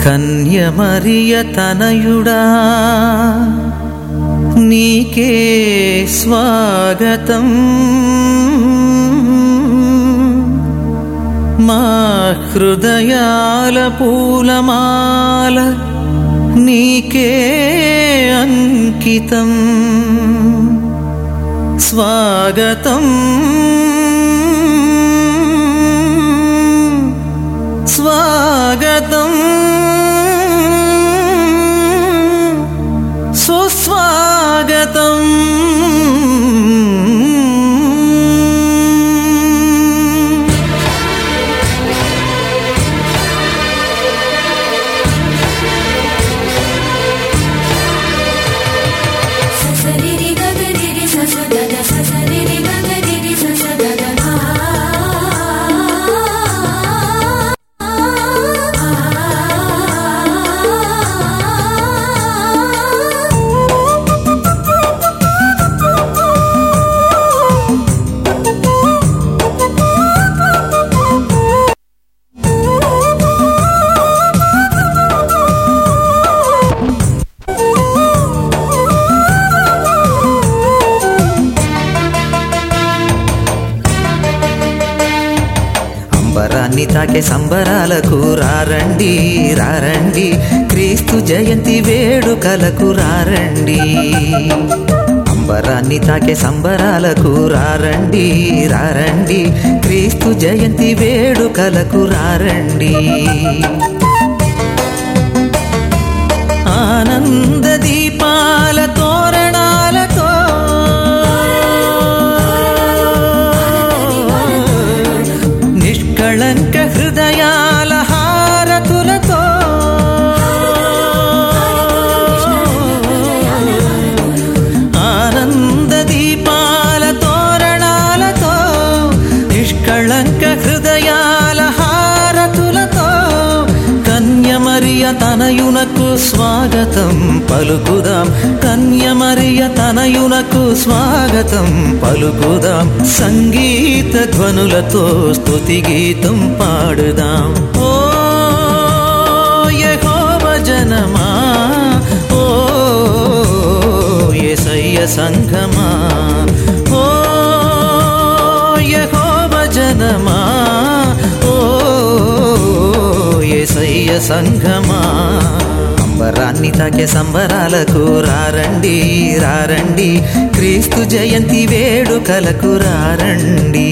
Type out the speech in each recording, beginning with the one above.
కన్యమరియ తనయుడా నీకే స్వాగతం మా హృదయాల పూలమాల నీకే అంకితం స్వాగతం స్వాగతం సుస్వాగతం ససరిరి గగరిరి సస గగ ససరిరి గగరిరి సస గగ మా. అంబరాన్ని తాకే సంబరాలకు రారండి రారండి క్రీస్తు జయంతి వేడుకలకు రారండి అంబరాన్ని తాకే సంబరాలకు రారండి రారండి క్రీస్తు జయంతి వేడుకలకు రారండి ఆనంద దీపాల తోరణాలతో నిష్కళంక హృదయాల హారతులతో ఆనంద దీపాల తోరణాలతో నిష్కళంక హృదయాల హారతులతో కన్యమరియ తనయునకు స్వాగతం పలుకుదాం కన్యమరియ తనయునకు స్వాగతం పలుకుదాం సంగీత ధ్వనులతో స్తుతి గీతం పాడుదాం ఓ యెహోవ జనమా ఓ యేసయ్య సంఘమా ఓ యెహోవ జనమా ఓ యేసయ్య సంఘమా అంబరాన్ని తాకే సంబరాలకు రారండి రారండి క్రీస్తు జయంతి వేడుకలకు రారండి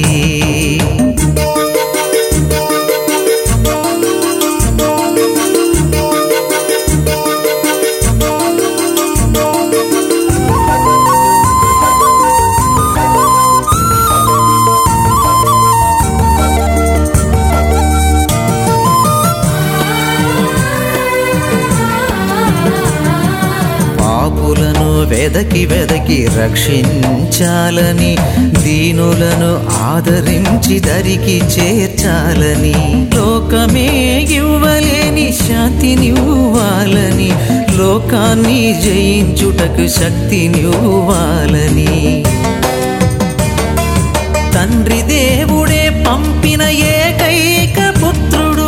పాపులను వెదకి వెదకి రక్షించాలని దీనులను ఆదరించి దరికి చేర్చాలని లోకమే ఇవ్వలేని శాంతినివ్వాలని లోకాన్ని జయించుటకు శక్తినివ్వాలని తండ్రి దేవుడే పంపిన ఏకైక పుత్రుడు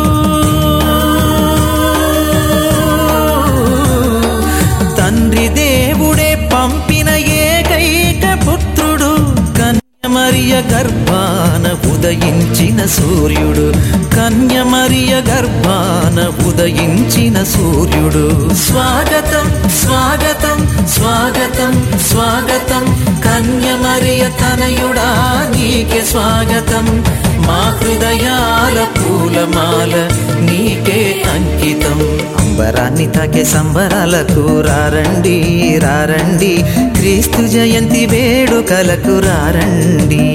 తండ్రి దేవుడే పంపిన ఏకైక పుత్రుడు కన్యమరియ గర్భాన ఉదయించిన సూర్యుడు కన్యమరియ గర్భాన ఉదయించిన సూర్యుడు స్వాగతం స్వాగతం స్వాగతం స్వాగతం కన్యమరియ తనయుడా నీకే స్వాగతం మా హృదయాల పూలమాల నీకే అంకితం అంబరాన్ని తాకే సంబరాలకు రారండి రారండి క్రీస్తు జయంతి వేడుకలకు రారండి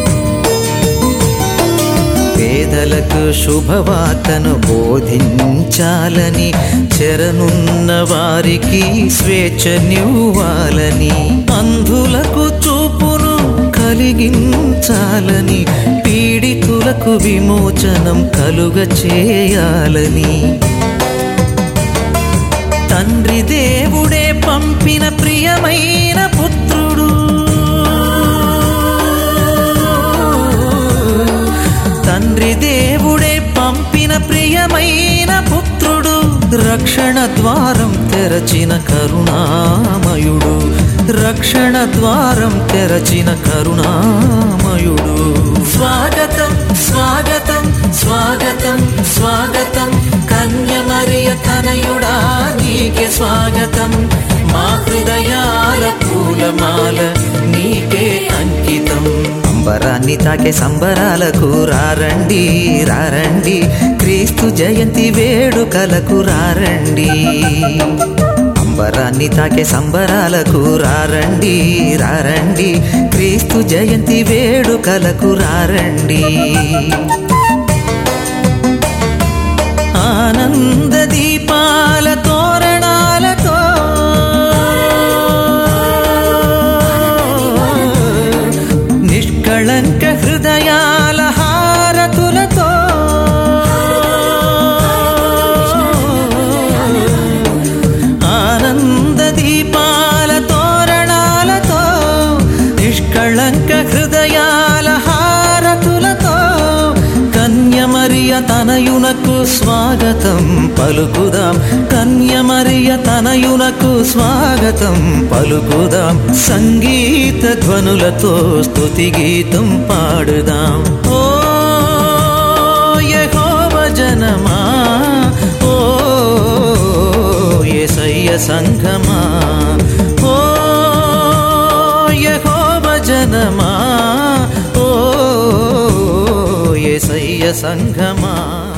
పేదలకు శుభవార్తను బోధించ చాలని చెరనున్న వారికి స్వేచ్ఛనివ్వాలని అంధులకు చూపును కలిగించాలని పీడితులకు విమోచనం కలుగ చేయాలని తండ్రి దేవుడే పంపిన ప్రియమైన పుత్రుడు తండ్రి దేవుడే పంపిన ప్రియమైన పుత్రుడు రక్షణ ద్వారం తెరచిన కరుణామయుడు రక్షణ ద్వారం తెరచిన కరుణామయుడు స్వాగతం స్వాగతం స్వాగతం స్వాగతం కన్యమరియ తనయుడా నీకే స్వాగతం మా హృదయాల పూలమాల నీకే అంకితం అంబరాన్ని తాకే సంబరాలకు రారండి రారండి క్రీస్తు జయంతి వేడుకలకు రారండి అంబరాన్ని తాకే సంబరాలకు రారండి రారండి క్రీస్తు జయంతి వేడుకలకు రారండి ఆనంద దీపాల తోరణాలతో నిష్కళంక హృదయాల హారతులతో ఆనంద దీపాల తోరణాలతో నిష్కళంక హృదయాల హారతులతో కన్యమరియ తనయునకు స్వాగతం పలుకుదాం కన్యమరియ తనయునకు స్వాగతం పలుకుదాం సంగీత ధ్వనులతో స్తుతి గీతం పాడుదాం ఓ యెహోవ జనమా ఓ యేసయ్య సంఘమా ఓ యెహోవ జనమా ఓ యేసయ్య సంఘమా